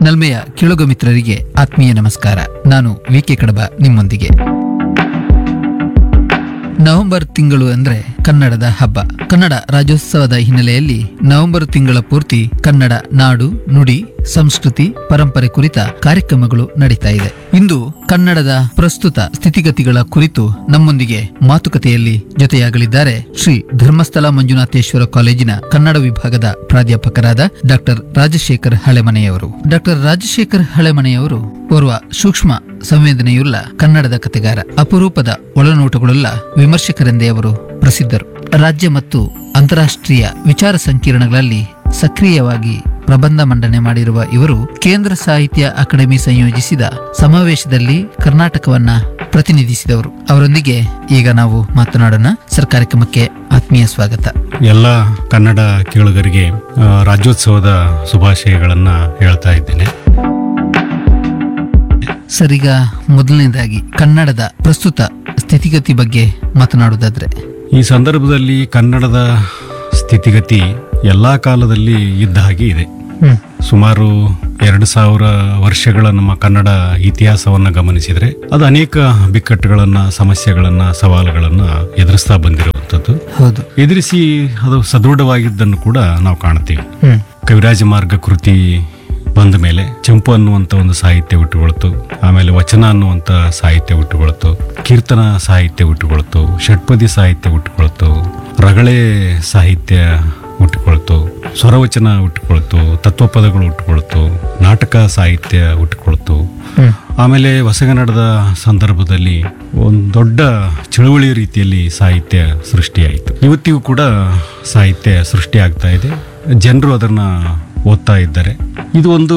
ನಲ್ಮೆಯ ಕೆಳಗು ಮಿತ್ರರಿಗೆ ಆತ್ಮೀಯ ನಮಸ್ಕಾರ ನಾನು ವಿ ಕೆ ಕಡಬ ನಿಮ್ಮೊಂದಿಗೆ ನವೆಂಬರ್ ತಿಂಗಳು ಅಂದ್ರೆ ಕನ್ನಡದ ಹಬ್ಬ ಕನ್ನಡ ರಾಜ್ಯೋತ್ಸವದ ಹಿನ್ನೆಲೆಯಲ್ಲಿ ನವೆಂಬರ್ ತಿಂಗಳ ಪೂರ್ತಿ ಕನ್ನಡ ನಾಡು ನುಡಿ ಸಂಸ್ಕೃತಿ ಪರಂಪರೆ ಕುರಿತ ಕಾರ್ಯಕ್ರಮಗಳು ನಡೀತಾ ಇದೆ ಇಂದು ಕನ್ನಡದ ಪ್ರಸ್ತುತ ಸ್ಥಿತಿಗತಿಗಳ ಕುರಿತು ನಮ್ಮೊಂದಿಗೆ ಮಾತುಕತೆಯಲ್ಲಿ ಜೊತೆಯಾಗಲಿದ್ದಾರೆ ಶ್ರೀ ಧರ್ಮಸ್ಥಳ ಮಂಜುನಾಥೇಶ್ವರ ಕಾಲೇಜಿನ ಕನ್ನಡ ವಿಭಾಗದ ಪ್ರಾಧ್ಯಾಪಕರಾದ ಡಾಕ್ಟರ್ ರಾಜಶೇಖರ್ ಹಳೆಮನೆಯವರು ಡಾಕ್ಟರ್ ರಾಜಶೇಖರ್ ಹಳೆಮನೆಯವರು ಓರ್ವ ಸೂಕ್ಷ್ಮ ಸಂವೇದನೆಯುಳ್ಳ ಕನ್ನಡದ ಕಥೆಗಾರ ಅಪರೂಪದ ಒಳನೋಟಗಳುಳ್ಳ ವಿಮರ್ಶಕರೆಂದೇ ಅವರು ಪ್ರಸಿದ್ಧರು ರಾಜ್ಯ ಮತ್ತು ಅಂತಾರಾಷ್ಟ್ರೀಯ ವಿಚಾರ ಸಂಕಿರಣಗಳಲ್ಲಿ ಸಕ್ರಿಯವಾಗಿ ಪ್ರಬಂಧ ಮಂಡನೆ ಮಾಡಿರುವ ಇವರು ಕೇಂದ್ರ ಸಾಹಿತ್ಯ ಅಕಾಡೆಮಿ ಸಂಯೋಜಿಸಿದ ಸಮಾವೇಶದಲ್ಲಿ ಕರ್ನಾಟಕವನ್ನ ಪ್ರತಿನಿಧಿಸಿದವರು ಅವರೊಂದಿಗೆ ಈಗ ನಾವು ಮಾತನಾಡೋಣ ಸರ್ ಕಾರ್ಯಕ್ರಮಕ್ಕೆ ಆತ್ಮೀಯ ಸ್ವಾಗತ ಎಲ್ಲ ಕನ್ನಡ ಕೇಳುಗರಿಗೆ ಆ, ರಾಜ್ಯೋತ್ಸವದ ಶುಭಾಶಯಗಳನ್ನ ಹೇಳ್ತಾ ಇದ್ದೇನೆ ಸರ್ ಈಗ ಮೊದಲನೇದಾಗಿ ಕನ್ನಡದ ಪ್ರಸ್ತುತ ಸ್ಥಿತಿಗತಿ ಬಗ್ಗೆ ಮಾತನಾಡುವುದಾದ್ರೆ ಈ ಸಂದರ್ಭದಲ್ಲಿ ಕನ್ನಡದ ಸ್ಥಿತಿಗತಿ ಎಲ್ಲಾ ಕಾಲದಲ್ಲಿ ಇದ್ದ ಹಾಗೆ ಇದೆ ಹ್ಮ್ ಸುಮಾರು ಎರಡು ಸಾವಿರ ವರ್ಷಗಳ ನಮ್ಮ ಕನ್ನಡ ಇತಿಹಾಸವನ್ನ ಗಮನಿಸಿದ್ರೆ ಅದು ಅನೇಕ ಬಿಕ್ಕಟ್ಟುಗಳನ್ನ ಸಮಸ್ಯೆಗಳನ್ನ ಸವಾಲುಗಳನ್ನ ಎದುರಿಸ್ತಾ ಬಂದಿರುವಂಥದ್ದು ಹೌದು ಎದುರಿಸಿ ಅದು ಸದೃಢವಾಗಿದ್ದನ್ನು ಕೂಡ ನಾವು ಕಾಣ್ತೀವಿ ಹ್ಮ್ ಕವಿರಾಜ ಮಾರ್ಗ ಕೃತಿ ಬಂದ ಮೇಲೆ ಚಂಪು ಅನ್ನುವಂಥ ಒಂದು ಸಾಹಿತ್ಯ ಹುಟ್ಟುಕೊಳ್ತು ಆಮೇಲೆ ವಚನ ಅನ್ನುವಂಥ ಸಾಹಿತ್ಯ ಹುಟ್ಟುಕೊಳ್ತು ಕೀರ್ತನ ಸಾಹಿತ್ಯ ಹುಟ್ಟುಕೊಳ್ತು ಷಟ್ಪದಿ ಸಾಹಿತ್ಯ ಹುಟ್ಟುಕೊಳ್ತು ರಗಳೆ ಸಾಹಿತ್ಯ ಹುಟ್ಟುಕೊಳ್ತು ಸ್ವರವಚನ ಹುಟ್ಟುಕೊಳ್ತು ತತ್ವಪದಗಳು ಹುಟ್ಟುಕೊಳ್ತು ನಾಟಕ ಸಾಹಿತ್ಯ ಹುಟ್ಟುಕೊಳ್ತು ಹ್ಮ್ ಆಮೇಲೆ ಹೊಸಗನ್ನಡದ ಸಂದರ್ಭದಲ್ಲಿ ಒಂದು ದೊಡ್ಡ ಚಳುವಳಿ ರೀತಿಯಲ್ಲಿ ಸಾಹಿತ್ಯ ಸೃಷ್ಟಿಯಾಯಿತು ಇವತ್ತಿಗೂ ಕೂಡ ಸಾಹಿತ್ಯ ಸೃಷ್ಟಿ ಆಗ್ತಾ ಇದೆ ಜನರು ಅದನ್ನ ಓದ್ತಾ ಇದ್ದಾರೆ ಇದು ಒಂದು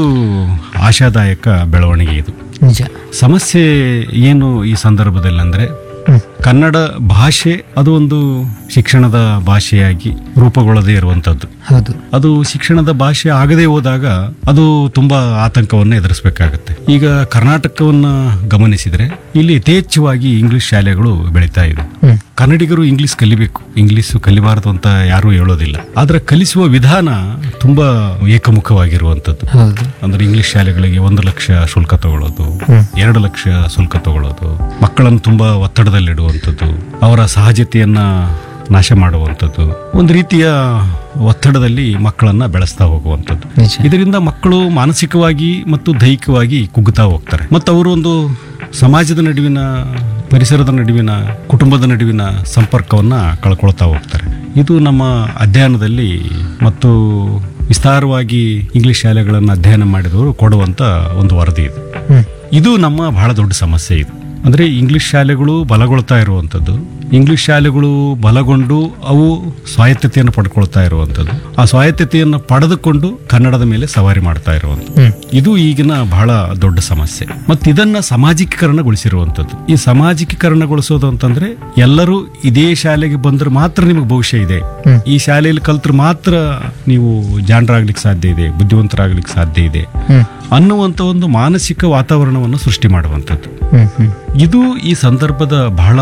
ಆಶಾದಾಯಕ ಬೆಳವಣಿಗೆ ಇದು ನಿಜ ಸಮಸ್ಯೆ ಏನು ಈ ಸಂದರ್ಭದಲ್ಲಿ ಅಂದ್ರೆ ಹ್ಮ್ ಕನ್ನಡ ಭಾಷೆ ಅದು ಒಂದು ಶಿಕ್ಷಣದ ಭಾಷೆಯಾಗಿ ರೂಪುಗೊಳ್ಳದೇ ಇರುವಂತದ್ದು ಹೌದು ಅದು ಶಿಕ್ಷಣದ ಭಾಷೆ ಆಗದೆ ಹೋದಾಗ ಅದು ತುಂಬಾ ಆತಂಕವನ್ನು ಎದುರಿಸಬೇಕಾಗತ್ತೆ ಈಗ ಕರ್ನಾಟಕವನ್ನ ಗಮನಿಸಿದ್ರೆ ಇಲ್ಲಿ ಯಥೇಚ್ಛವಾಗಿ ಇಂಗ್ಲಿಷ್ ಶಾಲೆಗಳು ಬೆಳೀತಾ ಇದೆ ಹ್ಮ್ ಕನ್ನಡಿಗರು ಇಂಗ್ಲಿಷ್ ಕಲಿಬೇಕು ಇಂಗ್ಲಿಷ್ ಕಲಿಬಾರದು ಅಂತ ಯಾರೂ ಹೇಳೋದಿಲ್ಲ ಆದ್ರೆ ಕಲಿಸುವ ವಿಧಾನ ತುಂಬಾ ಏಕಮುಖವಾಗಿರುವಂತದ್ದು ಹೌದು ಅಂದ್ರೆ ಇಂಗ್ಲಿಷ್ ಶಾಲೆಗಳಿಗೆ ಒಂದು ಲಕ್ಷ ಶುಲ್ಕ ತಗೊಳ್ಳೋದು ಹ್ಮ್. ಎರಡು ಲಕ್ಷ ಶುಲ್ಕ ತಗೊಳ್ಳೋದು ಮಕ್ಕಳನ್ನು ತುಂಬಾ ಒತ್ತಡದಲ್ಲಿಡುವಂಥದ್ದು ಅವರ ಸಹಜತೆಯನ್ನ ನಾಶ ಮಾಡುವಂಥದ್ದು ಒಂದು ರೀತಿಯ ಒತ್ತಡದಲ್ಲಿ ಮಕ್ಕಳನ್ನ ಬೆಳೆಸ್ತಾ ಹೋಗುವಂಥದ್ದು ನಿಜ ಇದರಿಂದ ಮಕ್ಕಳು ಮಾನಸಿಕವಾಗಿ ಮತ್ತು ದೈಹಿಕವಾಗಿ ಕುಗ್ಗುತ್ತಾ ಹೋಗ್ತಾರೆ ಮತ್ತು ಅವರು ಒಂದು ಸಮಾಜದ ನಡುವಿನ ಪರಿಸರದ ನಡುವಿನ ಕುಟುಂಬದ ನಡುವಿನ ಸಂಪರ್ಕವನ್ನ ಕಳ್ಕೊಳ್ತಾ ಹೋಗ್ತಾರೆ ಇದು ನಮ್ಮ ಅಧ್ಯಯನದಲ್ಲಿ ಮತ್ತು ವಿಸ್ತಾರವಾಗಿ ಇಂಗ್ಲಿಷ್ ಶಾಲೆಗಳನ್ನು ಅಧ್ಯಯನ ಮಾಡಿದವರು ಕೊಡುವಂತ ಒಂದು ವರದಿ ಇದು ಹ್ಮ್ ಇದು ನಮ್ಮ ಬಹಳ ದೊಡ್ಡ ಸಮಸ್ಯೆ ಇದು ಅಂದ್ರೆ ಇಂಗ್ಲಿಷ್ ಶಾಲೆಗಳು ಬಲಗೊಳ್ತಾ ಇರುವಂಥದ್ದು ಇಂಗ್ಲಿಷ್ ಶಾಲೆಗಳು ಬಲಗೊಂಡು ಅವು ಸ್ವಾಯತ್ತತೆಯನ್ನು ಪಡ್ಕೊಳ್ತಾ ಇರುವಂಥದ್ದು ಆ ಸ್ವಾಯತ್ತತೆಯನ್ನು ಪಡೆದುಕೊಂಡು ಕನ್ನಡದ ಮೇಲೆ ಸವಾರಿ ಮಾಡ್ತಾ ಇರುವಂಥದ್ದು ಹ್ಮ್ ಇದು ಈಗಿನ ಬಹಳ ದೊಡ್ಡ ಸಮಸ್ಯೆ ಮತ್ತು ಇದನ್ನ ಸಾಮಾಜಿಕೀಕರಣಗೊಳಿಸಿರುವಂಥದ್ದು ಈ ಸಾಮಾಜಿಕೀಕರಣಗೊಳಿಸೋದು ಅಂತಂದ್ರೆ ಎಲ್ಲರೂ ಇದೇ ಶಾಲೆಗೆ ಬಂದ್ರೆ ಮಾತ್ರ ನಿಮಗೆ ಭವಿಷ್ಯ ಇದೆ ಹ್ಮ್. ಈ ಶಾಲೆಯಲ್ಲಿ ಕಲ್ತ್ರೆ ಮಾತ್ರ ನೀವು ಜಾಣರಾಗ್ಲಿಕ್ಕೆ ಸಾಧ್ಯ ಇದೆ ಬುದ್ಧಿವಂತರಾಗ್ಲಿಕ್ಕೆ ಸಾಧ್ಯ ಇದೆ ಹ್ಮ್ ಅನ್ನುವಂಥ ಒಂದು ಮಾನಸಿಕ ವಾತಾವರಣವನ್ನು ಸೃಷ್ಟಿ ಮಾಡುವಂಥದ್ದು ಹ್ಮ್ ಹ್ಮ್ ಇದು ಈ ಸಂದರ್ಭದ ಬಹಳ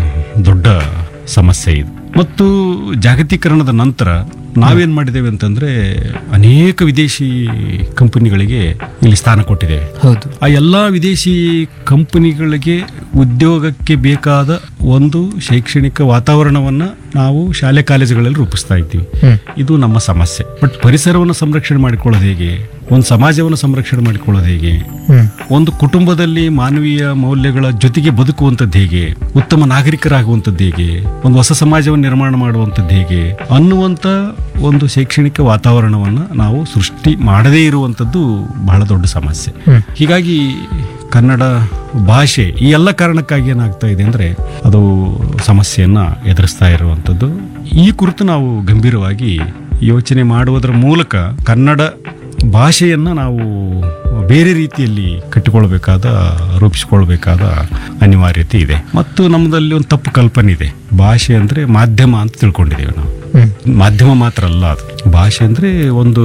ದೊಡ್ಡ ಸಮಸ್ಯೆ ಇದು ಮತ್ತು ಜಾಗತೀಕರಣದ ನಂತರ ನಾವೇನ್ ಮಾಡಿದ್ದೇವೆ ಅಂತಂದ್ರೆ ಅನೇಕ ವಿದೇಶಿ ಕಂಪನಿಗಳಿಗೆ ಇಲ್ಲಿ ಸ್ಥಾನ ಕೊಟ್ಟಿದ್ದೇವೆ ಹೌದು ಆ ಎಲ್ಲಾ ವಿದೇಶಿ ಕಂಪನಿಗಳಿಗೆ ಉದ್ಯೋಗಕ್ಕೆ ಬೇಕಾದ ಒಂದು ಶೈಕ್ಷಣಿಕ ವಾತಾವರಣವನ್ನ ನಾವು ಶಾಲೆ ಕಾಲೇಜುಗಳಲ್ಲಿ ರೂಪಿಸ್ತಾ ಇದ್ದೀವಿ ಹ್ಮ್ ಇದು ನಮ್ಮ ಸಮಸ್ಯೆ ಬಟ್ ಪರಿಸರವನ್ನು ಸಂರಕ್ಷಣೆ ಮಾಡಿಕೊಳ್ಳೋದು ಹೇಗೆ ಒಂದು ಸಮಾಜವನ್ನು ಸಂರಕ್ಷಣೆ ಮಾಡಿಕೊಳ್ಳೋದು ಹೇಗೆ ಹ್ಮ್ ಒಂದು ಕುಟುಂಬದಲ್ಲಿ ಮಾನವೀಯ ಮೌಲ್ಯಗಳ ಜೊತೆಗೆ ಬದುಕುವಂಥದ್ದು ಹೇಗೆ ಉತ್ತಮ ನಾಗರಿಕರಾಗುವಂಥದ್ದು ಹೇಗೆ ಒಂದು ಹೊಸ ಸಮಾಜವನ್ನು ನಿರ್ಮಾಣ ಮಾಡುವಂಥದ್ದು ಹೇಗೆ ಅನ್ನುವಂಥ ಒಂದು ಶೈಕ್ಷಣಿಕ ವಾತಾವರಣವನ್ನು ನಾವು ಸೃಷ್ಟಿ ಮಾಡದೇ ಇರುವಂಥದ್ದು ಬಹಳ ದೊಡ್ಡ ಸಮಸ್ಯೆ ಹ್ಮ್. ಹೀಗಾಗಿ ಕನ್ನಡ ಭಾಷೆ ಈ ಎಲ್ಲ ಕಾರಣಕ್ಕಾಗಿ ಏನಾಗ್ತಾ ಇದೆ ಅಂದ್ರೆ ಅದು ಸಮಸ್ಯೆಯನ್ನ ಎದುರಿಸ್ತಾ ಇರುವಂಥದ್ದು ಈ ಕುರಿತು ನಾವು ಗಂಭೀರವಾಗಿ ಯೋಚನೆ ಮಾಡುವುದರ ಮೂಲಕ ಕನ್ನಡ ಭಾಷೆಯನ್ನ ನಾವು ಬೇರೆ ರೀತಿಯಲ್ಲಿ ಕಟ್ಟಿಕೊಳ್ಬೇಕಾದ ರೂಪಿಸಿಕೊಳ್ಬೇಕಾದ ಅನಿವಾರ್ಯತೆ ಇದೆ ಮತ್ತು ನಮ್ಮದಲ್ಲಿ ಒಂದು ತಪ್ಪು ಕಲ್ಪನೆ ಇದೆ ಭಾಷೆ ಅಂದ್ರೆ ಮಾಧ್ಯಮ ಅಂತ ತಿಳ್ಕೊಂಡಿದ್ದೇವೆ ನಾವು ಹ್ಮ್ ಮಾಧ್ಯಮ ಮಾತ್ರ ಅಲ್ಲ ಅದು ಭಾಷೆ ಅಂದ್ರೆ ಒಂದು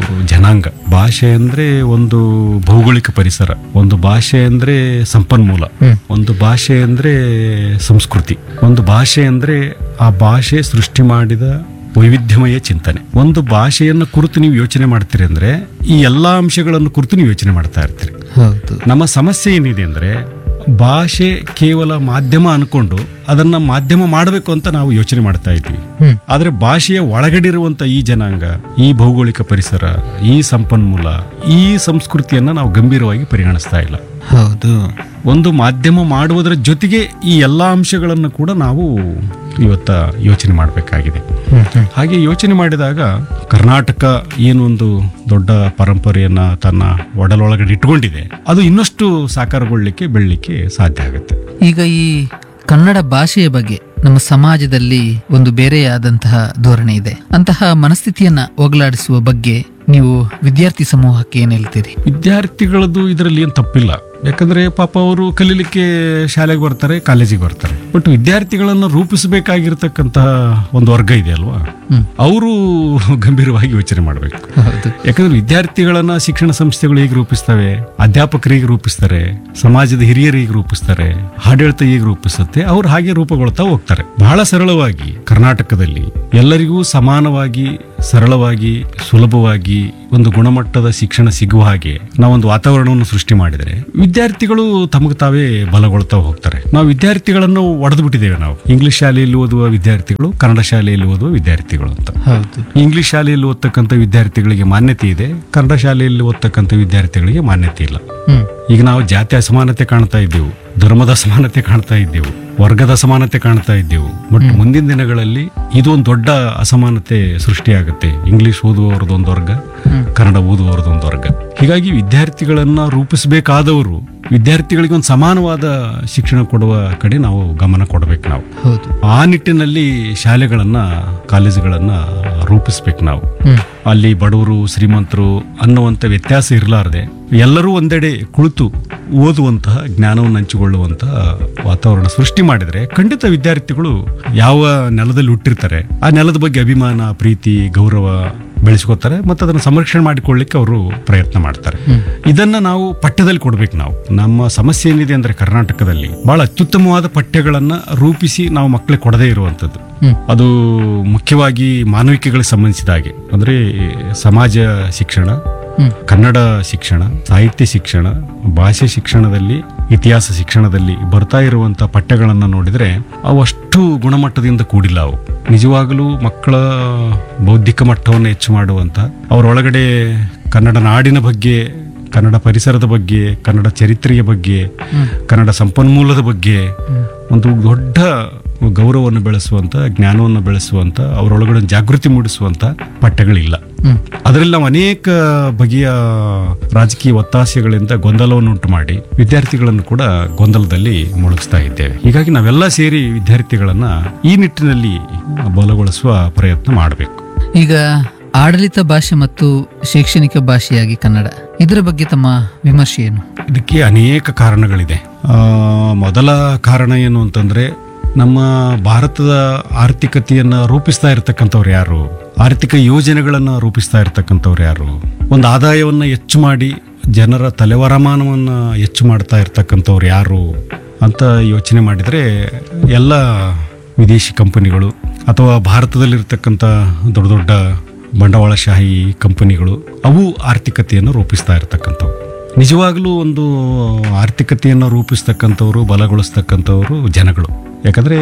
ಜನಾಂಗ ಭಾಷೆ ಅಂದ್ರೆ ಒಂದು ಭೌಗೋಳಿಕ ಪರಿಸರ ಒಂದು ಭಾಷೆ ಅಂದ್ರೆ ಸಂಪನ್ಮೂಲ ಹ್ಮ್. ಒಂದು ಭಾಷೆ ಅಂದ್ರೆ ಸಂಸ್ಕೃತಿ ಒಂದು ಭಾಷೆ ಅಂದ್ರೆ ಆ ಭಾಷೆ ಸೃಷ್ಟಿ ಮಾಡಿದ ವೈವಿಧ್ಯಮಯ ಚಿಂತನೆ ಒಂದು ಭಾಷೆಯನ್ನು ಕುರಿತು ನೀವು ಯೋಚನೆ ಮಾಡ್ತೀರಿ ಅಂದ್ರೆ ಈ ಎಲ್ಲಾ ಅಂಶಗಳನ್ನು ಕುರಿತು ನೀವು ಯೋಚನೆ ಮಾಡ್ತಾ ಇರ್ತೀರಿ ಹೌದು ನಮ್ಮ ಸಮಸ್ಯೆ ಏನಿದೆ ಅಂದ್ರೆ ಭಾಷೆ ಕೇವಲ ಮಾಧ್ಯಮ ಅನ್ಕೊಂಡು ಅದನ್ನ ಮಾಧ್ಯಮ ಮಾಡಬೇಕು ಅಂತ ನಾವು ಯೋಚನೆ ಮಾಡ್ತಾ ಇದ್ವಿ ಹ್ಮ್ ಆದ್ರೆ ಭಾಷೆಯ ಒಳಗಡಿರುವಂತ ಈ ಜನಾಂಗ ಈ ಭೌಗೋಳಿಕ ಪರಿಸರ ಈ ಸಂಪನ್ಮೂಲ ಈ ಸಂಸ್ಕೃತಿಯನ್ನ ನಾವು ಗಂಭೀರವಾಗಿ ಪರಿಗಣಿಸ್ತಾ ಇಲ್ಲ ಹೌದು ಒಂದು ಮಾಧ್ಯಮ ಮಾಡುವುದರ ಜೊತೆಗೆ ಈ ಎಲ್ಲಾ ಅಂಶಗಳನ್ನು ಕೂಡ ನಾವು ಇವತ್ತ ಯೋಚನೆ ಮಾಡಬೇಕಾಗಿದೆ ಹ್ಮ್ ಹ್ಮ್ ಹಾಗೆ ಯೋಚನೆ ಮಾಡಿದಾಗ ಕರ್ನಾಟಕ ಏನೊಂದು ದೊಡ್ಡ ಪರಂಪರೆಯನ್ನ ತನ್ನ ಒಡಲೊಳಗಡೆ ಇಟ್ಕೊಂಡಿದೆ ಅದು ಇನ್ನಷ್ಟು ಸಾಕಾರಗೊಳ್ಳಲಿಕ್ಕೆ ಬೆಳಲಿಕ್ಕೆ ಸಾಧ್ಯ ಆಗುತ್ತೆ ಈಗ ಈ ಕನ್ನಡ ಭಾಷೆಯ ಬಗ್ಗೆ ನಮ್ಮ ಸಮಾಜದಲ್ಲಿ ಒಂದು ಬೇರೆಯಾದಂತಹ ಧೋರಣೆ ಇದೆ ಅಂತಹ ಮನಸ್ಥಿತಿಯನ್ನ ಹೋಗಲಾಡಿಸುವ ಬಗ್ಗೆ ನೀವು ವಿದ್ಯಾರ್ಥಿ ಸಮೂಹಕ್ಕೆ ಏನ್ ಹೇಳ್ತೀರಿ ವಿದ್ಯಾರ್ಥಿಗಳದ್ದು ಇದರಲ್ಲಿ ಏನು ತಪ್ಪಿಲ್ಲ ಯಾಕಂದ್ರೆ ಪಾಪ ಅವರು ಕಲೀಲಿಕ್ಕೆ ಶಾಲೆಗೆ ಬರ್ತಾರೆ ಕಾಲೇಜಿಗೆ ಬರ್ತಾರೆ ಬಟ್ ವಿದ್ಯಾರ್ಥಿಗಳನ್ನು ರೂಪಿಸಬೇಕಾಗಿರ್ತಕ್ಕಂತಹ ಒಂದು ವರ್ಗ ಇದೆ ಅಲ್ವಾ ಹ್ಮ್. ಅವರು ಗಂಭೀರವಾಗಿ ಯೋಚನೆ ಮಾಡಬೇಕು ಹೌದು ಯಾಕಂದ್ರೆ ವಿದ್ಯಾರ್ಥಿಗಳನ್ನ ಶಿಕ್ಷಣ ಸಂಸ್ಥೆಗಳು ಹೇಗೆ ರೂಪಿಸ್ತವೆ ಅಧ್ಯಾಪಕರು ಹೇಗೆ ರೂಪಿಸ್ತಾರೆ ಸಮಾಜದ ಹಿರಿಯರು ಹೇಗೆ ರೂಪಿಸ್ತಾರೆ ಆಡಳಿತ ಹೇಗೆ ರೂಪಿಸುತ್ತೆ ಅವ್ರು ಹಾಗೆ ರೂಪುಗೊಳ್ತಾ ಹೋಗ್ತಾರೆ ಬಹಳ ಸರಳವಾಗಿ ಕರ್ನಾಟಕದಲ್ಲಿ ಎಲ್ಲರಿಗೂ ಸಮಾನವಾಗಿ ಸರಳವಾಗಿ ಸುಲಭವಾಗಿ ಒಂದು ಗುಣಮಟ್ಟದ ಶಿಕ್ಷಣ ಸಿಗುವ ಹಾಗೆ ನಾವೊಂದು ವಾತಾವರಣವನ್ನು ಸೃಷ್ಟಿ ಮಾಡಿದರೆ ವಿದ್ಯಾರ್ಥಿಗಳು ತಮಗೆ ತಾವೇ ಬಲಗೊಳ್ತಾ ಹೋಗ್ತಾರೆ ನಾವು ವಿದ್ಯಾರ್ಥಿಗಳನ್ನು ಒಡೆದು ಬಿಟ್ಟಿದ್ದೇವೆ ನಾವು ಇಂಗ್ಲಿಷ್ ಶಾಲೆಯಲ್ಲಿ ಓದುವ ವಿದ್ಯಾರ್ಥಿಗಳು ಕನ್ನಡ ಶಾಲೆಯಲ್ಲಿ ಓದುವ ವಿದ್ಯಾರ್ಥಿಗಳು ಅಂತ ಹೌದು ಇಂಗ್ಲಿಷ್ ಶಾಲೆಯಲ್ಲಿ ಓದ್ತಕ್ಕಂಥ ವಿದ್ಯಾರ್ಥಿಗಳಿಗೆ ಮಾನ್ಯತೆ ಇದೆ ಕನ್ನಡ ಶಾಲೆಯಲ್ಲಿ ಓದ್ತಕ್ಕಂಥ ವಿದ್ಯಾರ್ಥಿಗಳಿಗೆ ಮಾನ್ಯತೆ ಇಲ್ಲ ಹ್ಮ್ ಈಗ ನಾವು ಜಾತಿ ಅಸಮಾನತೆ ಕಾಣ್ತಾ ಇದ್ದೆವು ಧರ್ಮದ ಅಸಮಾನತೆ ಕಾಣ್ತಾ ಇದ್ದೆವು ವರ್ಗದ ಅಸಮಾನತೆ ಕಾಣ್ತಾ ಇದ್ದೆವು ಬಟ್ ಮುಂದಿನ ದಿನಗಳಲ್ಲಿ ಇದು ಒಂದು ದೊಡ್ಡ ಅಸಮಾನತೆ ಸೃಷ್ಟಿಯಾಗುತ್ತೆ ಇಂಗ್ಲಿಷ್ ಓದುವವರದ್ದು ಒಂದು ವರ್ಗ ಹ್ಮ್. ಕನ್ನಡ ಓದುವವರದ್ದು ಒಂದು ವರ್ಗ ಹೀಗಾಗಿ ವಿದ್ಯಾರ್ಥಿಗಳನ್ನ ರೂಪಿಸಬೇಕಾದವರು ವಿದ್ಯಾರ್ಥಿಗಳಿಗೆ ಒಂದು ಸಮಾನವಾದ ಶಿಕ್ಷಣ ಕೊಡುವ ಕಡೆ ನಾವು ಗಮನ ಕೊಡಬೇಕು ನಾವು ಹೌದು ಆ ನಿಟ್ಟಿನಲ್ಲಿ ಶಾಲೆಗಳನ್ನ ಕಾಲೇಜುಗಳನ್ನ ರೂಪಿಸ್ಬೇಕು ನಾವು ಹ್ಮ್ ಅಲ್ಲಿ ಬಡವರು ಶ್ರೀಮಂತರು ಅನ್ನುವಂಥ ವ್ಯತ್ಯಾಸ ಇರಲಾರದೆ ಎಲ್ಲರೂ ಒಂದೆಡೆ ಕುಳಿತು ಓದುವಂತಹ ಜ್ಞಾನವನ್ನು ಹಂಚಿಕೊಳ್ಳುವಂತಹ ವಾತಾವರಣ ಸೃಷ್ಟಿ ಮಾಡಿದ್ರೆ ಖಂಡಿತ ವಿದ್ಯಾರ್ಥಿಗಳು ಯಾವ ನೆಲದಲ್ಲಿ ಹುಟ್ಟಿರ್ತಾರೆ ಆ ನೆಲದ ಬಗ್ಗೆ ಅಭಿಮಾನ ಪ್ರೀತಿ ಗೌರವ ಬೆಳೆಸ್ಕೋತಾರೆ ಮತ್ತು ಅದನ್ನು ಸಂರಕ್ಷಣೆ ಮಾಡಿಕೊಳ್ಳಿಕ್ಕೆ ಅವರು ಪ್ರಯತ್ನ ಮಾಡ್ತಾರೆ ಹ್ಮ್. ಇದನ್ನ ನಾವು ಪಠ್ಯದಲ್ಲಿ ಕೊಡ್ಬೇಕು ನಾವು ನಮ್ಮ ಸಮಸ್ಯೆ ಏನಿದೆ ಅಂದ್ರೆ ಕರ್ನಾಟಕದಲ್ಲಿ ಬಹಳ ಅತ್ಯುತ್ತಮವಾದ ಪಠ್ಯಗಳನ್ನ ರೂಪಿಸಿ ನಾವು ಮಕ್ಕಳಿಗೆ ಕೊಡದೇ ಇರುವಂತದ್ದು ಹ್ಮ್ ಅದು ಮುಖ್ಯವಾಗಿ ಮಾನವಿಕೆಗಳಿಗೆ ಸಂಬಂಧಿಸಿದ ಹಾಗೆ ಅಂದ್ರೆ ಸಮಾಜ ಶಿಕ್ಷಣ ಹ್ಮ್ ಕನ್ನಡ ಶಿಕ್ಷಣ ಸಾಹಿತ್ಯ ಶಿಕ್ಷಣ ಭಾಷೆ ಶಿಕ್ಷಣದಲ್ಲಿ ಇತಿಹಾಸ ಶಿಕ್ಷಣದಲ್ಲಿ ಬರ್ತಾ ಇರುವಂತ ಪಠ್ಯಗಳನ್ನು ನೋಡಿದ್ರೆ ಅವು ಅಷ್ಟು ಗುಣಮಟ್ಟದಿಂದ ಕೂಡಿಲ್ಲ ಅವು ನಿಜವಾಗಲೂ ಮಕ್ಕಳ ಬೌದ್ಧಿಕ ಮಟ್ಟವನ್ನು ಹೆಚ್ಚು ಮಾಡುವಂತ ಅವರೊಳಗಡೆ ಕನ್ನಡ ನಾಡಿನ ಬಗ್ಗೆ ಕನ್ನಡ ಪರಿಸರದ ಬಗ್ಗೆ ಕನ್ನಡ ಚರಿತ್ರೆಯ ಬಗ್ಗೆ ಕನ್ನಡ ಸಂಪನ್ಮೂಲದ ಬಗ್ಗೆ ಒಂದು ದೊಡ್ಡ ಗೌರವವನ್ನು ಬೆಳೆಸುವಂತ ಜ್ಞಾನವನ್ನು ಬೆಳೆಸುವಂತ ಅವರೊಳಗಡೆ ಒಂದು ಜಾಗೃತಿ ಮೂಡಿಸುವಂತ ಪಠ್ಯಗಳಿಲ್ಲ ಹ್ಮ್ ಅದರಲ್ಲಿ ನಾವು ಅನೇಕ ಬಗೆಯ ರಾಜಕೀಯ ಒತ್ತಾಸೆಗಳಿಂದ ಗೊಂದಲವನ್ನು ಉಂಟು ಮಾಡಿ ವಿದ್ಯಾರ್ಥಿಗಳನ್ನು ಕೂಡ ಗೊಂದಲದಲ್ಲಿ ಮುಳುಗಿಸ್ತಾ ಇದ್ದೇವೆ ಹೀಗಾಗಿ ನಾವೆಲ್ಲ ಸೇರಿ ವಿದ್ಯಾರ್ಥಿಗಳನ್ನ ಈ ನಿಟ್ಟಿನಲ್ಲಿ ಬಲಗೊಳಿಸುವ ಪ್ರಯತ್ನ ಮಾಡಬೇಕು ಈಗ ಆಡಳಿತ ಭಾಷೆ ಮತ್ತು ಶೈಕ್ಷಣಿಕ ಭಾಷೆಯಾಗಿ ಕನ್ನಡ ಇದರ ಬಗ್ಗೆ ತಮ್ಮ ವಿಮರ್ಶೆ ಏನು ಇದಕ್ಕೆ ಅನೇಕ ಕಾರಣಗಳಿದೆ ಆ, ಮೊದಲ ಕಾರಣ ಏನು ಅಂತಂದ್ರೆ ನಮ್ಮ ಭಾರತದ ಆರ್ಥಿಕತೆಯನ್ನ ರೂಪಿಸ್ತಾ ಇರತಕ್ಕಂಥವ್ರು ಯಾರು ಆರ್ಥಿಕ ಯೋಜನೆಗಳನ್ನ ರೂಪಿಸ್ತಾ ಇರತಕ್ಕಂಥವ್ರು ಯಾರು ಒಂದು ಆದಾಯವನ್ನ ಹೆಚ್ಚು ಮಾಡಿ ಜನರ ತಲೆವರಮಾನವನ್ನ ಹೆಚ್ಚು ಮಾಡ್ತಾ ಇರ್ತಕ್ಕಂಥವ್ರು ಯಾರು ಅಂತ ಯೋಚನೆ ಮಾಡಿದ್ರೆ ಎಲ್ಲ ವಿದೇಶಿ ಕಂಪನಿಗಳು ಅಥವಾ ಭಾರತದಲ್ಲಿರ್ತಕ್ಕಂಥ ದೊಡ್ಡ ದೊಡ್ಡ ಬಂಡವಾಳಶಾಹಿ ಕಂಪನಿಗಳು ಅವು ಆರ್ಥಿಕತೆಯನ್ನು ರೂಪಿಸ್ತಾ ಇರತಕ್ಕಂಥವು ನಿಜವಾಗ್ಲೂ ಒಂದು ಆರ್ಥಿಕತೆಯನ್ನು ರೂಪಿಸ್ತಕ್ಕಂಥವ್ರು ಬಲಗೊಳಿಸ್ತಕ್ಕಂಥವ್ರು ಜನಗಳು ಯಾಕಂದ್ರೆ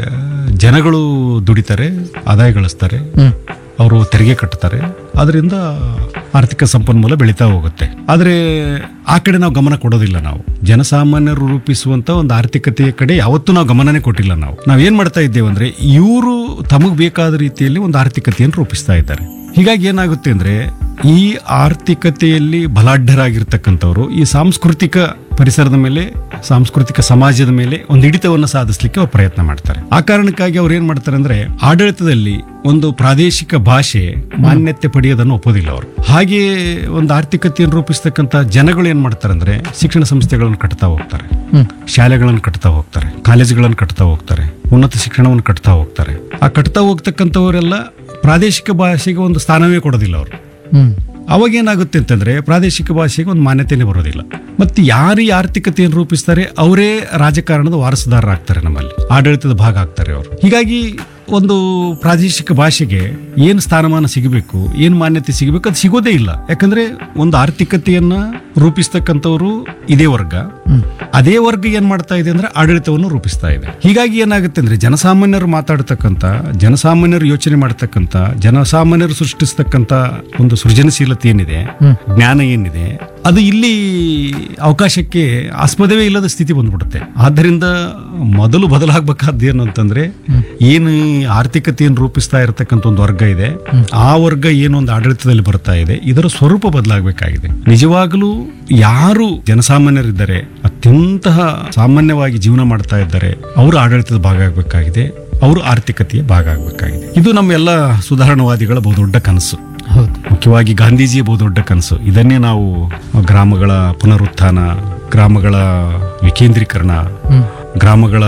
ಜನಗಳು ದುಡಿತಾರೆ ಆದಾಯ ಗಳಿಸ್ತಾರೆ ಹ್ಮ್ ಅವರು ತೆರಿಗೆ ಕಟ್ತಾರೆ ಅದರಿಂದ ಆರ್ಥಿಕ ಸಂಪನ್ಮೂಲ ಬೆಳೀತಾ ಹೋಗುತ್ತೆ ಆದರೆ ಆ ಕಡೆ ನಾವು ಗಮನ ಕೊಡೋದಿಲ್ಲ ನಾವು ಜನಸಾಮಾನ್ಯರು ರೂಪಿಸುವಂತ ಒಂದು ಆರ್ಥಿಕತೆಯ ಕಡೆ ಯಾವತ್ತೂ ನಾವು ಗಮನನೇ ಕೊಟ್ಟಿಲ್ಲ ನಾವು ನಾವೇನ್ ಮಾಡ್ತಾ ಇದ್ದೇವೆ ಅಂದ್ರೆ ಇವರು ತಮಗ್ ಬೇಕಾದ ರೀತಿಯಲ್ಲಿ ಒಂದು ಆರ್ಥಿಕತೆಯನ್ನು ರೂಪಿಸ್ತಾ ಇದ್ದಾರೆ ಹೀಗಾಗಿ ಏನಾಗುತ್ತೆ ಅಂದ್ರೆ ಈ ಆರ್ಥಿಕತೆಯಲ್ಲಿ ಬಲಾಢ್ಯರಾಗಿರ್ತಕ್ಕಂಥವ್ರು ಈ ಸಾಂಸ್ಕೃತಿಕ ಪರಿಸರದ ಮೇಲೆ ಸಾಂಸ್ಕೃತಿಕ ಸಮಾಜದ ಮೇಲೆ ಒಂದು ಹಿಡಿತವನ್ನು ಸಾಧಿಸಲಿಕ್ಕೆ ಅವ್ರು ಪ್ರಯತ್ನ ಮಾಡ್ತಾರೆ ಆ ಕಾರಣಕ್ಕಾಗಿ ಅವ್ರು ಏನ್ ಮಾಡ್ತಾರೆ ಅಂದ್ರೆ ಆಡಳಿತದಲ್ಲಿ ಒಂದು ಪ್ರಾದೇಶಿಕ ಭಾಷೆ ಮಾನ್ಯತೆ ಪಡೆಯೋದನ್ನು ಒಪ್ಪೋದಿಲ್ಲ ಅವರು ಹಾಗೆ ಒಂದು ಆರ್ಥಿಕತೆಯನ್ನು ರೂಪಿಸ್ತಕ್ಕಂಥ ಜನಗಳು ಏನ್ ಮಾಡ್ತಾರೆ ಅಂದ್ರೆ ಶಿಕ್ಷಣ ಸಂಸ್ಥೆಗಳನ್ನು ಕಟ್ತಾ ಹೋಗ್ತಾರೆ ಹ್ಮ್ ಶಾಲೆಗಳನ್ನು ಕಟ್ತಾ ಹೋಗ್ತಾರೆ ಕಾಲೇಜುಗಳನ್ನು ಕಟ್ತಾ ಹೋಗ್ತಾರೆ ಉನ್ನತ ಶಿಕ್ಷಣವನ್ನು ಕಟ್ತಾ ಹೋಗ್ತಾರೆ ಆ ಕಟ್ತಾ ಹೋಗ್ತಕ್ಕಂಥವರೆಲ್ಲ ಪ್ರಾದೇಶಿಕ ಭಾಷೆಗೆ ಒಂದು ಸ್ಥಾನವೇ ಕೊಡೋದಿಲ್ಲ ಅವರು ಹ್ಮ್ ಅವಾಗ ಏನಾಗುತ್ತೆ ಅಂತಂದ್ರೆ ಪ್ರಾದೇಶಿಕ ಭಾಷೆಗೆ ಒಂದು ಮಾನ್ಯತೆನೇ ಬರೋದಿಲ್ಲ ಮತ್ತೆ ಯಾರು ಈ ಆರ್ಥಿಕತೆಯನ್ನು ರೂಪಿಸ್ತಾರೆ ಅವರೇ ರಾಜಕಾರಣದ ವಾರಸುದಾರರಾಗ್ತಾರೆ ನಮ್ಮಲ್ಲಿ ಆಡಳಿತದ ಭಾಗ ಆಗ್ತಾರೆ ಅವರು ಹೀಗಾಗಿ ಒಂದು ಪ್ರಾದೇಶಿಕ ಭಾಷೆಗೆ ಏನು ಸ್ಥಾನಮಾನ ಸಿಗಬೇಕು ಏನು ಮಾನ್ಯತೆ ಸಿಗಬೇಕು ಅದು ಸಿಗೋದೇ ಇಲ್ಲ ಯಾಕಂದ್ರೆ ಒಂದು ಆರ್ಥಿಕತೆಯನ್ನ ರೂಪಿಸ್ತಕ್ಕಂಥವ್ರು ಇದೇ ವರ್ಗ ಅದೇ ವರ್ಗ ಏನ್ ಮಾಡ್ತಾ ಇದೆ ಅಂದ್ರೆ ಆಡಳಿತವನ್ನು ರೂಪಿಸ್ತಾ ಇದೆ ಹೀಗಾಗಿ ಏನಾಗುತ್ತೆ ಅಂದ್ರೆ ಜನಸಾಮಾನ್ಯರು ಮಾತಾಡ್ತಕ್ಕಂಥ ಜನಸಾಮಾನ್ಯರು ಯೋಚನೆ ಮಾಡ್ತಕ್ಕಂಥ ಜನಸಾಮಾನ್ಯರು ಸೃಷ್ಟಿಸ್ತಕ್ಕಂಥ ಒಂದು ಸೃಜನಶೀಲತೆ ಏನಿದೆ ಜ್ಞಾನ ಏನಿದೆ ಅದು ಇಲ್ಲಿ ಅವಕಾಶಕ್ಕೆ ಆಸ್ಪದವೇ ಇಲ್ಲದ ಸ್ಥಿತಿ ಬಂದ್ಬಿಡುತ್ತೆ ಆದ್ದರಿಂದ ಮೊದಲು ಬದಲಾಗಬೇಕಾದ್ದು ಏನು ಅಂತಂದ್ರೆ ಏನು ಈ ಆರ್ಥಿಕತೆಯನ್ನು ರೂಪಿಸ್ತಾ ಇರತಕ್ಕಂಥ ಒಂದು ವರ್ಗ ಇದೆ ಆ ವರ್ಗ ಏನು ಒಂದು ಆಡಳಿತದಲ್ಲಿ ಬರ್ತಾ ಇದೆ ಇದರ ಸ್ವರೂಪ ಬದಲಾಗಬೇಕಾಗಿದೆ ನಿಜವಾಗಲೂ ಯಾರು ಜನಸಾಮಾನ್ಯರಿದ್ದಾರೆ ಅತ್ಯಂತ ಸಾಮಾನ್ಯವಾಗಿ ಜೀವನ ಮಾಡ್ತಾ ಇದ್ದಾರೆ ಅವರು ಆಡಳಿತದ ಭಾಗ ಆಗಬೇಕಾಗಿದೆ ಅವರು ಆರ್ಥಿಕತೆಯ ಭಾಗ ಆಗಬೇಕಾಗಿದೆ ಇದು ನಮ್ಮೆಲ್ಲ ಸುಧಾರಣವಾದಿಗಳ ಬಹುದೊಡ್ಡ ಕನಸು ಹೌದು ಮುಖ್ಯವಾಗಿ ಗಾಂಧೀಜಿಯ ಬಹುದೊಡ್ಡ ಕನಸು ಇದನ್ನೇ ನಾವು ಗ್ರಾಮಗಳ ಪುನರುತ್ಥಾನ ಗ್ರಾಮಗಳ ವಿಕೇಂದ್ರೀಕರಣ ಗ್ರಾಮಗಳ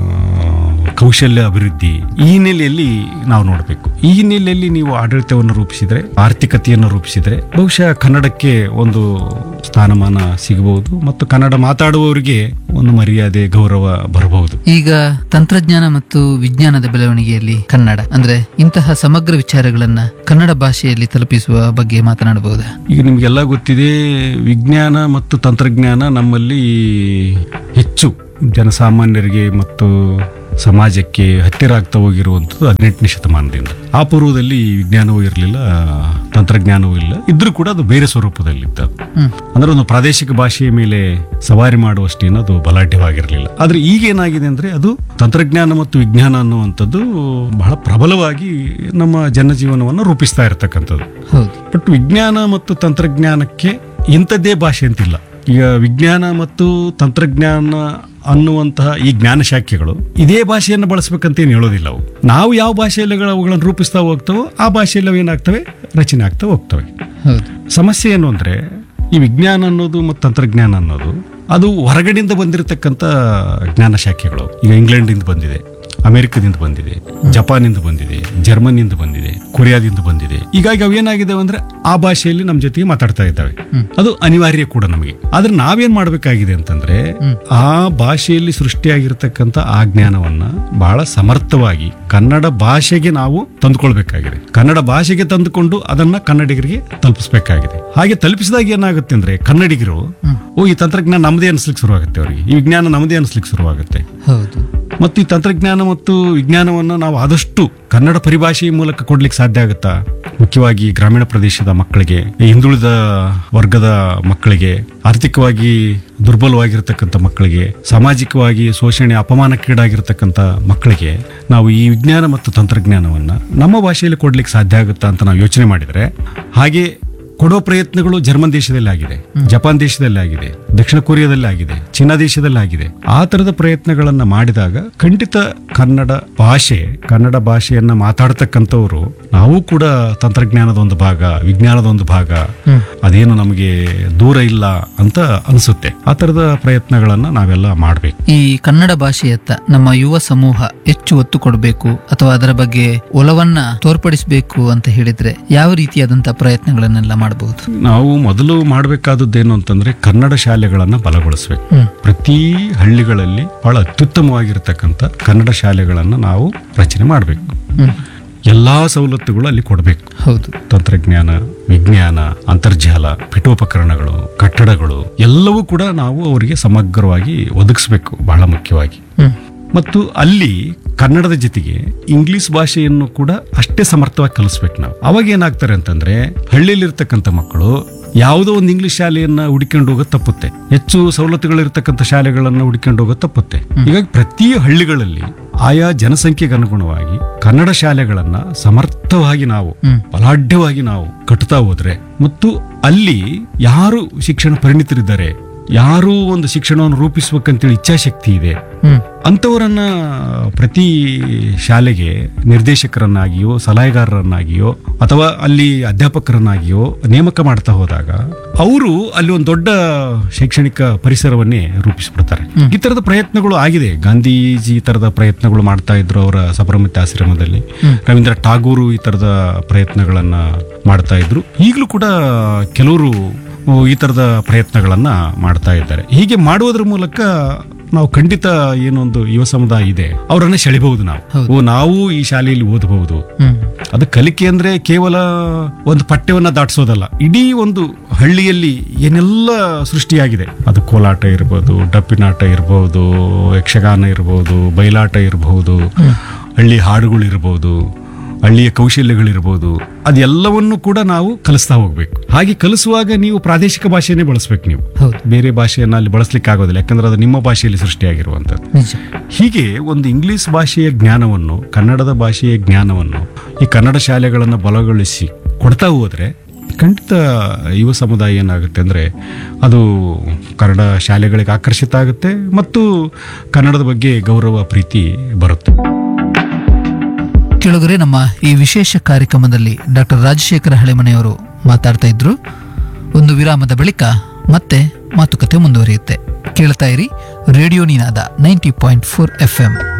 ಕೌಶಲ್ಯ ಅಭಿವೃದ್ಧಿ ಈ ಹಿನ್ನೆಲೆಯಲ್ಲಿ ನಾವು ನೋಡಬೇಕು ಈ ಹಿನ್ನೆಲೆಯಲ್ಲಿ ನೀವು ಆಡಳಿತವನ್ನು ರೂಪಿಸಿದ್ರೆ ಆರ್ಥಿಕತೆಯನ್ನು ರೂಪಿಸಿದ್ರೆ ಬಹುಶಃ ಕನ್ನಡಕ್ಕೆ ಒಂದು ಸ್ಥಾನಮಾನ ಸಿಗಬಹುದು ಮತ್ತು ಕನ್ನಡ ಮಾತಾಡುವವರಿಗೆ ಒಂದು ಮರ್ಯಾದೆ ಗೌರವ ಬರಬಹುದು ಈಗ ತಂತ್ರಜ್ಞಾನ ಮತ್ತು ವಿಜ್ಞಾನದ ಬೆಳವಣಿಗೆಯಲ್ಲಿ ಕನ್ನಡ ಅಂದ್ರೆ ಇಂತಹ ಸಮಗ್ರ ವಿಚಾರಗಳನ್ನ ಕನ್ನಡ ಭಾಷೆಯಲ್ಲಿ ತಲುಪಿಸುವ ಬಗ್ಗೆ ಮಾತನಾಡಬಹುದಾ ಈಗ ನಿಮಗೆಲ್ಲ ಗೊತ್ತಿದೆ ವಿಜ್ಞಾನ ಮತ್ತು ತಂತ್ರಜ್ಞಾನ ನಮ್ಮಲ್ಲಿ ಹೆಚ್ಚು ಜನಸಾಮಾನ್ಯರಿಗೆ ಮತ್ತು ಸಮಾಜಕ್ಕೆ ಹತ್ತಿರ ಆಗ್ತಾ ಹೋಗಿರುವಂಥದ್ದು ಹದಿನೆಂಟನೇ ಶತಮಾನದಿಂದ ಆ ಪೂರ್ವದಲ್ಲಿ ವಿಜ್ಞಾನವೂ ಇರಲಿಲ್ಲ ತಂತ್ರಜ್ಞಾನವೂ ಇಲ್ಲ ಇದ್ರೂ ಕೂಡ ಅದು ಬೇರೆ ಸ್ವರೂಪದಲ್ಲಿತ್ತು ಅದು. ಹ್ಮ್ ಅಂದ್ರೆ ಒಂದು ಪ್ರಾದೇಶಿಕ ಭಾಷೆಯ ಮೇಲೆ ಸವಾರಿ ಮಾಡುವಷ್ಟೇನು ಅದು ಬಲಾಢ್ಯವಾಗಿರಲಿಲ್ಲ ಆದ್ರೆ ಈಗ ಏನಾಗಿದೆ ಅಂದ್ರೆ ಅದು ತಂತ್ರಜ್ಞಾನ ಮತ್ತು ವಿಜ್ಞಾನ ಅನ್ನುವಂಥದ್ದು ಬಹಳ ಪ್ರಬಲವಾಗಿ ನಮ್ಮ ಜನಜೀವನವನ್ನು ರೂಪಿಸ್ತಾ ಇರತಕ್ಕಂಥದ್ದು ಹೌದು ಬಟ್ ವಿಜ್ಞಾನ ಮತ್ತು ತಂತ್ರಜ್ಞಾನಕ್ಕೆ ಇಂಥದ್ದೇ ಭಾಷೆ ಅಂತಿಲ್ಲ ಈಗ ವಿಜ್ಞಾನ ಮತ್ತು ತಂತ್ರಜ್ಞಾನ ಅನ್ನುವಂತಹ ಈ ಜ್ಞಾನ ಶಾಖೆಗಳು ಇದೇ ಭಾಷೆಯನ್ನು ಬಳಸಬೇಕಂತ ಏನು ಹೇಳೋದಿಲ್ಲ ಅವು ನಾವು ಯಾವ ಭಾಷೆಯಲ್ಲಿ ಅವುಗಳನ್ನು ರೂಪಿಸ್ತಾ ಹೋಗ್ತವೋ ಆ ಭಾಷೆಯಲ್ಲಿ ಅವು ಏನಾಗ್ತವೆ ರಚನೆ ಆಗ್ತಾ ಹೋಗ್ತವೆ ಹೌದು ಸಮಸ್ಯೆ ಏನು ಅಂದ್ರೆ ಈ ವಿಜ್ಞಾನ ಅನ್ನೋದು ಮತ್ತು ತಂತ್ರಜ್ಞಾನ ಅನ್ನೋದು ಅದು ಹೊರಗಡೆಯಿಂದ ಬಂದಿರತಕ್ಕಂಥ ಜ್ಞಾನ ಶಾಖೆಗಳು ಈಗ ಇಂಗ್ಲೆಂಡಿಂದ ಬಂದಿದೆ ಅಮೆರಿಕದಿಂದ ಬಂದಿದೆ ಜಪಾನಿಂದ ಬಂದಿದೆ ಜರ್ಮನಿಯಿಂದ ಬಂದಿದೆ ಕೊರಿಯಾದಿಂದ ಬಂದಿದೆ ಹೀಗಾಗಿ ಅವೇನಾಗಿದ್ದಾವೆ ಅಂದ್ರೆ ಆ ಭಾಷೆಯಲ್ಲಿ ನಮ್ಮ ಜೊತೆಗೆ ಮಾತಾಡ್ತಾ ಇದ್ದಾವೆ ಅದು ಅನಿವಾರ್ಯ ಕೂಡ ನಮಗೆ ಆದ್ರೆ ನಾವೇನ್ ಮಾಡ್ಬೇಕಾಗಿದೆ ಅಂತಂದ್ರೆ ಆ ಭಾಷೆಯಲ್ಲಿ ಸೃಷ್ಟಿಯಾಗಿರ್ತಕ್ಕಂಥ ಆ ಜ್ಞಾನವನ್ನ ಬಹಳ ಸಮರ್ಥವಾಗಿ ಕನ್ನಡ ಭಾಷೆಗೆ ನಾವು ತಂದುಕೊಳ್ಬೇಕಾಗಿದೆ ಕನ್ನಡ ಭಾಷೆಗೆ ತಂದುಕೊಂಡು ಅದನ್ನ ಕನ್ನಡಿಗರಿಗೆ ತಲುಪಿಸಬೇಕಾಗಿದೆ ಹಾಗೆ ತಲುಪಿಸಿದಾಗ ಏನಾಗುತ್ತೆ ಅಂದ್ರೆ ಕನ್ನಡಿಗರು ಓ ಈ ತಂತ್ರಜ್ಞಾನ ನಮ್ಮದೇ ಅನ್ಸ್ಲಿಕ್ಕೆ ಶುರುವಾಗುತ್ತೆ ಅವರಿಗೆ ಈ ವಿಜ್ಞಾನ ನಮ್ಮದೇ ಅನ್ಸ್ಲಿಕ್ಕೆ ಶುರುವಾಗುತ್ತೆ ಹೌದು ಮತ್ತು ಈ ತಂತ್ರಜ್ಞಾನ ಮತ್ತು ವಿಜ್ಞಾನವನ್ನು ನಾವು ಆದಷ್ಟು ಕನ್ನಡ ಪರಿಭಾಷೆಯ ಮೂಲಕ ಕೊಡ್ಲಿಕ್ಕೆ ಸಾಧ್ಯ ಆಗುತ್ತಾ ಮುಖ್ಯವಾಗಿ ಗ್ರಾಮೀಣ ಪ್ರದೇಶದ ಮಕ್ಕಳಿಗೆ ಈ ಹಿಂದುಳಿದ ವರ್ಗದ ಮಕ್ಕಳಿಗೆ ಆರ್ಥಿಕವಾಗಿ ದುರ್ಬಲವಾಗಿರ್ತಕ್ಕಂಥ ಮಕ್ಕಳಿಗೆ ಸಾಮಾಜಿಕವಾಗಿ ಶೋಷಣೆ ಅಪಮಾನಕ್ಕೀಡಾಗಿರ್ತಕ್ಕಂಥ ಮಕ್ಕಳಿಗೆ ನಾವು ಈ ವಿಜ್ಞಾನ ಮತ್ತು ತಂತ್ರಜ್ಞಾನವನ್ನ ನಮ್ಮ ಭಾಷೆಯಲ್ಲಿ ಕೊಡ್ಲಿಕ್ಕೆ ಸಾಧ್ಯ ಆಗುತ್ತಾ ಅಂತ ನಾವು ಯೋಚನೆ ಮಾಡಿದ್ರೆ ಹಾಗೆ ಕೊಡೋ ಪ್ರಯತ್ನಗಳು ಜರ್ಮನ್ ದೇಶದಲ್ಲಿ ಆಗಿದೆ ಜಪಾನ್ ದೇಶದಲ್ಲಿ ಆಗಿದೆ ದಕ್ಷಿಣ ಕೊರಿಯಾದಲ್ಲಿ ಆಗಿದೆ ಚೀನಾ ದೇಶದಲ್ಲಿ ಆಗಿದೆ ಆ ತರದ ಪ್ರಯತ್ನಗಳನ್ನ ಮಾಡಿದಾಗ ಖಂಡಿತ ಕನ್ನಡ ಭಾಷೆ ಕನ್ನಡ ಭಾಷೆಯನ್ನ ಮಾತಾಡ್ತಕ್ಕಂಥವ್ರು ನಾವು ಕೂಡ ತಂತ್ರಜ್ಞಾನದ ಒಂದು ಭಾಗ ವಿಜ್ಞಾನದ ಒಂದು ಭಾಗ ಅದೇನು ನಮಗೆ ದೂರ ಇಲ್ಲ ಅಂತ ಅನಿಸುತ್ತೆ ಆ ತರದ ಪ್ರಯತ್ನಗಳನ್ನ ನಾವೆಲ್ಲ ಮಾಡ್ಬೇಕು ಈ ಕನ್ನಡ ಭಾಷೆಯತ್ತ ನಮ್ಮ ಯುವ ಸಮೂಹ ಹೆಚ್ಚು ಒತ್ತು ಕೊಡಬೇಕು ಅಥವಾ ಅದರ ಬಗ್ಗೆ ಒಲವನ್ನ ತೋರ್ಪಡಿಸಬೇಕು ಅಂತ ಹೇಳಿದ್ರೆ ಯಾವ ರೀತಿಯಾದಂತಹ ಪ್ರಯತ್ನಗಳನ್ನೆಲ್ಲ ಮಾಡಬಹುದು ನಾವು ಮೊದಲು ಮಾಡಬೇಕಾದದ್ದೇನು ಅಂತಂದ್ರೆ ಕನ್ನಡ ಶಾಲೆಗಳನ್ನ ಬಲಗೊಳಿಸ್ಬೇಕು ಹ್ಮ್ ಪ್ರತಿ ಹಳ್ಳಿಗಳಲ್ಲಿ ಬಹಳ ಅತ್ಯುತ್ತಮವಾಗಿರ್ತಕ್ಕಂಥ ಕನ್ನಡ ಶಾಲೆಗಳನ್ನ ನಾವು ರಚನೆ ಮಾಡಬೇಕು ಹ್ಮ್ ಎಲ್ಲಾ ಸವಲತ್ತುಗಳು ಅಲ್ಲಿ ಕೊಡಬೇಕು ಹೌದು ತಂತ್ರಜ್ಞಾನ ವಿಜ್ಞಾನ ಅಂತರ್ಜಾಲ ಪೀಠೋಪಕರಣಗಳು ಕಟ್ಟಡಗಳು ಎಲ್ಲವೂ ಕೂಡ ನಾವು ಅವರಿಗೆ ಸಮಗ್ರವಾಗಿ ಒದಗಿಸ್ಬೇಕು ಬಹಳ ಮುಖ್ಯವಾಗಿ ಹ್ಮ್ ಮತ್ತು ಅಲ್ಲಿ ಕನ್ನಡದ ಜೊತೆಗೆ ಇಂಗ್ಲಿಷ್ ಭಾಷೆಯನ್ನು ಕೂಡ ಅಷ್ಟೇ ಸಮರ್ಥವಾಗಿ ಕಲಿಸ್ಬೇಕು ನಾವು ಅವಾಗ ಏನಾಗ್ತಾರೆ ಅಂತಂದ್ರೆ ಹಳ್ಳಿಯಲ್ಲಿರ್ತಕ್ಕಂಥ ಮಕ್ಕಳು ಯಾವುದೋ ಒಂದು ಇಂಗ್ಲಿಷ್ ಶಾಲೆಯನ್ನ ಹುಡುಕೊಂಡು ಹೋಗೋದು ತಪ್ಪುತ್ತೆ ಹೆಚ್ಚು ಸವಲತ್ತುಗಳಿರ್ತಕ್ಕಂಥ ಶಾಲೆಗಳನ್ನ ಹುಡುಕೊಂಡು ಹೋಗೋದು ತಪ್ಪುತ್ತೆ ಹೀಗಾಗಿ ಪ್ರತಿ ಹಳ್ಳಿಗಳಲ್ಲಿ ಆಯಾ ಜನಸಂಖ್ಯೆಗೆ ಅನುಗುಣವಾಗಿ ಕನ್ನಡ ಶಾಲೆಗಳನ್ನ ಸಮರ್ಥವಾಗಿ ನಾವು ಹ್ಮ್. ಬಲಾಢ್ಯವಾಗಿ ನಾವು ಕಟ್ಟುತ್ತಾ ಹೋದ್ರೆ ಮತ್ತು ಅಲ್ಲಿ ಯಾರು ಶಿಕ್ಷಣ ಪರಿಣಿತರಿದ್ದಾರೆ ಯಾರು ಒಂದು ಶಿಕ್ಷಣವನ್ನು ರೂಪಿಸ್ಬೇಕಂತೇಳಿ ಇಚ್ಛಾಶಕ್ತಿ ಇದೆ ಹ್ಮ್ ಅಂಥವರನ್ನ ಪ್ರತಿ ಶಾಲೆಗೆ ನಿರ್ದೇಶಕರನ್ನಾಗಿಯೋ ಸಲಹೆಗಾರರನ್ನಾಗಿಯೋ ಅಥವಾ ಅಲ್ಲಿ ಅಧ್ಯಾಪಕರನ್ನಾಗಿಯೋ ನೇಮಕ ಮಾಡ್ತಾ ಹೋದಾಗ ಅವರು ಅಲ್ಲಿ ಒಂದು ದೊಡ್ಡ ಶೈಕ್ಷಣಿಕ ಪರಿಸರವನ್ನೇ ರೂಪಿಸ್ಬಿಡ್ತಾರೆ ಈ ತರದ ಪ್ರಯತ್ನಗಳು ಆಗಿದೆ ಗಾಂಧೀಜಿ ಈ ತರದ ಪ್ರಯತ್ನಗಳು ಮಾಡ್ತಾ ಇದ್ರು ಅವರ ಸಬರಮತಿ ಆಶ್ರಮದಲ್ಲಿ ರವೀಂದ್ರ ಟಾಗೂರು ಈ ತರದ ಪ್ರಯತ್ನಗಳನ್ನ ಮಾಡ್ತಾ ಇದ್ರು ಈಗಲೂ ಕೂಡ ಕೆಲವರು ಈ ತರದ ಪ್ರಯತ್ನಗಳನ್ನ ಮಾಡ್ತಾ ಇದ್ದಾರೆ ಹೀಗೆ ಮಾಡುವುದರ ಮೂಲಕ ನಾವು ಖಂಡಿತ ಏನೊಂದು ಯುವ ಸಮುದಾಯ ಇದೆ ಅವರನ್ನ ಸೆಳಿಬಹುದು ನಾವು ಹೌದು. ಓ ನಾವು ಈ ಶಾಲೆಯಲ್ಲಿ ಓದಬಹುದು ಹ್ಮ್ ಅದು ಕಲಿಕೆ ಅಂದ್ರೆ ಕೇವಲ ಒಂದು ಪಠ್ಯವನ್ನ ದಾಟಿಸೋದಲ್ಲ ಇಡೀ ಒಂದು ಹಳ್ಳಿಯಲ್ಲಿ ಏನೆಲ್ಲ ಸೃಷ್ಟಿಯಾಗಿದೆ ಅದು ಕೋಲಾಟ ಇರ್ಬೋದು ಡಪ್ಪಿನಾಟ ಇರ್ಬೋದು ಯಕ್ಷಗಾನ ಇರ್ಬೋದು ಬಯಲಾಟ ಇರಬಹುದು ಹಳ್ಳಿ ಹಾಡುಗಳು ಇರ್ಬೋದು ಹಳ್ಳಿಯ ಕೌಶಲ್ಯಗಳಿರ್ಬೋದು ಅದೆಲ್ಲವನ್ನು ಕೂಡ ನಾವು ಕಲಿಸ್ತಾ ಹೋಗ್ಬೇಕು ಹಾಗೆ ಕಲಿಸುವಾಗ ನೀವು ಪ್ರಾದೇಶಿಕ ಭಾಷೆನೇ ಬಳಸ್ಬೇಕು ನೀವು ಹೌದು ಬೇರೆ ಭಾಷೆಯನ್ನ ಅಲ್ಲಿ ಬಳಸ್ಲಿಕ್ಕೆ ಆಗೋದಿಲ್ಲ ಯಾಕಂದ್ರೆ ಅದು ನಿಮ್ಮ ಭಾಷೆಯಲ್ಲಿ ಸೃಷ್ಟಿಯಾಗಿರುವಂಥದ್ದು ನಿಜ ಹೀಗೆ ಒಂದು ಇಂಗ್ಲಿಷ್ ಭಾಷೆಯ ಜ್ಞಾನವನ್ನು ಕನ್ನಡದ ಭಾಷೆಯ ಜ್ಞಾನವನ್ನು ಈ ಕನ್ನಡ ಶಾಲೆಗಳನ್ನು ಬಲಗೊಳಿಸಿ ಕೊಡ್ತಾ ಹೋದ್ರೆ ಖಂಡಿತ ಯುವ ಸಮುದಾಯ ಏನಾಗುತ್ತೆ ಅಂದರೆ ಅದು ಕನ್ನಡ ಶಾಲೆಗಳಿಗೆ ಆಕರ್ಷಿತ ಆಗುತ್ತೆ ಮತ್ತು ಕನ್ನಡದ ಬಗ್ಗೆ ಗೌರವ ಪ್ರೀತಿ ಬರುತ್ತೆ ಕೆಳಗರೆ ನಮ್ಮ ಈ ವಿಶೇಷ ಕಾರ್ಯಕ್ರಮದಲ್ಲಿ ಡಾಕ್ಟರ್ ರಾಜಶೇಖರ ಹಳೆಮನೆಯವರು ಮಾತಾಡ್ತಾ ಇದ್ರು ಒಂದು ವಿರಾಮದ ಬಳಿಕ ಮತ್ತೆ ಮಾತುಕತೆ ಮುಂದುವರಿಯುತ್ತೆ ಕೇಳ್ತಾ ಇರಿ radio Ninada ninety point four F M